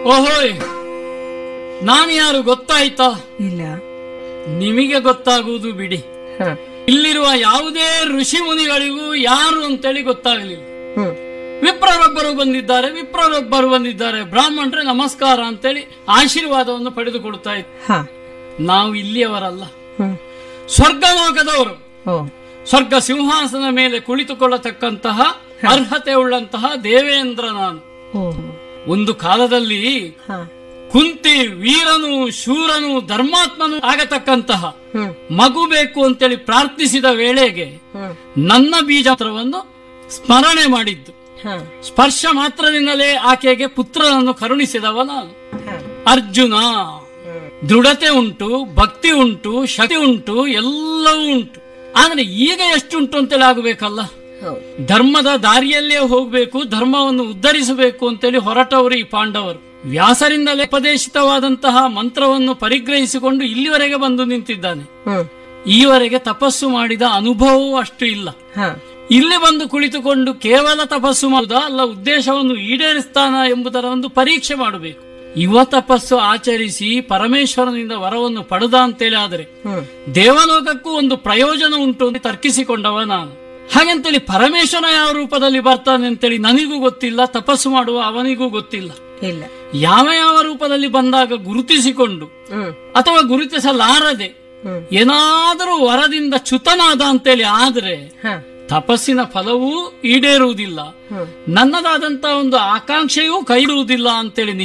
ಓಹೋಯ್ ನಾನು ಯಾರು ಗೊತ್ತಾಯ್ತಾ ಇಲ್ಲ ನಿಮಗೆ ಗೊತ್ತಾಗುವುದು ಬಿಡಿ ಹ. ಇಲ್ಲಿರುವ ಯಾವುದೇ ಋಷಿ ಮುನಿಗಳಿಗೂ ಯಾರು ಅಂತೇಳಿ ಗೊತ್ತಾಗಲಿಲ್ಲ ಹ್ಮ್ ವಿಪ್ರರೊಬ್ಬರು ಬಂದಿದ್ದಾರೆ ವಿಪ್ರರೊಬ್ಬರು ಬಂದಿದ್ದಾರೆ ಬ್ರಾಹ್ಮಣರೇ ನಮಸ್ಕಾರ ಅಂತೇಳಿ ಆಶೀರ್ವಾದವನ್ನು ಪಡೆದುಕೊಳ್ತಾ ಇದ್ರು ಹ ನಾವು ಇಲ್ಲಿಯವರಲ್ಲ ಹ್ಮ್ ಸ್ವರ್ಗಲೋಕದವರು ಓ ಸ್ವರ್ಗ ಸಿಂಹಾಸನ ಮೇಲೆ ಕುಳಿತುಕೊಳ್ಳತಕ್ಕಂತಹ ಅರ್ಹತೆ ಉಳ್ಳಂತಹ ದೇವೇಂದ್ರ ನಾನು ಓ ಒಂದು ಕಾಲದಲ್ಲಿ ಹ ಕುಂತಿ ವೀರನು ಶೂರನು ಧರ್ಮಾತ್ಮನು ಆಗತಕ್ಕಂತಹ ಹ್ಮ್ ಮಗು ಬೇಕು ಅಂತೇಳಿ ಪ್ರಾರ್ಥಿಸಿದ ವೇಳೆಗೆ ಹ್ಮ್ ನನ್ನ ಬೀಜಾತ್ರವನ್ನು ಸ್ಮರಣೆ ಮಾಡಿದ್ದು ಹ ಸ್ಪರ್ಶ ಮಾತ್ರದಿಂದಲೇ ಆಕೆಗೆ ಪುತ್ರನನ್ನು ಕರುಣಿಸಿದವ ನಾನು ಹ ಅರ್ಜುನ ದೃಢತೆ ಉಂಟು ಭಕ್ತಿ ಉಂಟು ಶಕ್ತಿ ಉಂಟು ಎಲ್ಲವೂ ಉಂಟು ಆದ್ರೆ ಈಗ ಎಷ್ಟುಂಟು ಅಂತೇಳಿ ಆಗಬೇಕಲ್ಲ ಹೌದು ಧರ್ಮದ ದಾರಿಯಲ್ಲೇ ಹೋಗಬೇಕು ಧರ್ಮವನ್ನು ಉದ್ಧರಿಸಬೇಕು ಅಂತೇಳಿ ಹೊರಟವರು ಈ ಪಾಂಡವರು ವ್ಯಾಸರಿಂದಲೇ ಉಪದೇಶಿತವಾದಂತಹ ಮಂತ್ರವನ್ನು ಪರಿಗ್ರಹಿಸಿಕೊಂಡು ಇಲ್ಲಿವರೆಗೆ ಬಂದು ನಿಂತಿದ್ದಾನೆ ಹ್ಮ್ ಈವರೆಗೆ ತಪಸ್ಸು ಮಾಡಿದ ಅನುಭವವೂ ಅಷ್ಟು ಇಲ್ಲ ಹ ಇಲ್ಲಿ ಬಂದು ಕುಳಿತುಕೊಂಡು ಕೇವಲ ತಪಸ್ಸು ಮಾಡುವುದಾ ಅಲ್ಲ ಉದ್ದೇಶವನ್ನು ಈಡೇರಿಸ್ತಾನ ಎಂಬುದರ ಒಂದು ಪರೀಕ್ಷೆ ಮಾಡಬೇಕು ಯುವ ತಪಸ್ಸು ಆಚರಿಸಿ ಪರಮೇಶ್ವರನಿಂದ ವರವನ್ನು ಪಡೆದ ಅಂತೇಳಿ ಆದರೆ ಹ್ಮ್ ದೇವಲೋಕಕ್ಕೂ ಒಂದು ಪ್ರಯೋಜನ ಉಂಟು ಅಂತ ತರ್ಕಿಸಿಕೊಂಡವ ನಾನು ಹಾಗಂತೇಳಿ ಪರಮೇಶ್ವರ ಯಾವ ರೂಪದಲ್ಲಿ ಬರ್ತಾನೆ ಅಂತೇಳಿ ನನಗೂ ಗೊತ್ತಿಲ್ಲ ತಪಸ್ಸು ಮಾಡುವ ಅವನಿಗೂ ಗೊತ್ತಿಲ್ಲ ಇಲ್ಲ ಯಾವ ಯಾವ ರೂಪದಲ್ಲಿ ಬಂದಾಗ ಗುರುತಿಸಿಕೊಂಡು ಹ್ಮ್ ಅಥವಾ ಗುರುತಿಸಲಾರದೆ ಹ್ಮ್ ಏನಾದರೂ ವರದಿಂದ ಚ್ಯುತನಾದ ಅಂತೇಳಿ ಆದ್ರೆ ಹ ತಪಸ್ಸಿನ ಫಲವೂ ಈಡೇರುವುದಿಲ್ಲ ಹ್ಮ್ ನನ್ನದಾದಂತ ಒಂದು ಆಕಾಂಕ್ಷೆಯೂ ಕೈಡುವುದಿಲ್ಲ ಅಂತೇಳಿ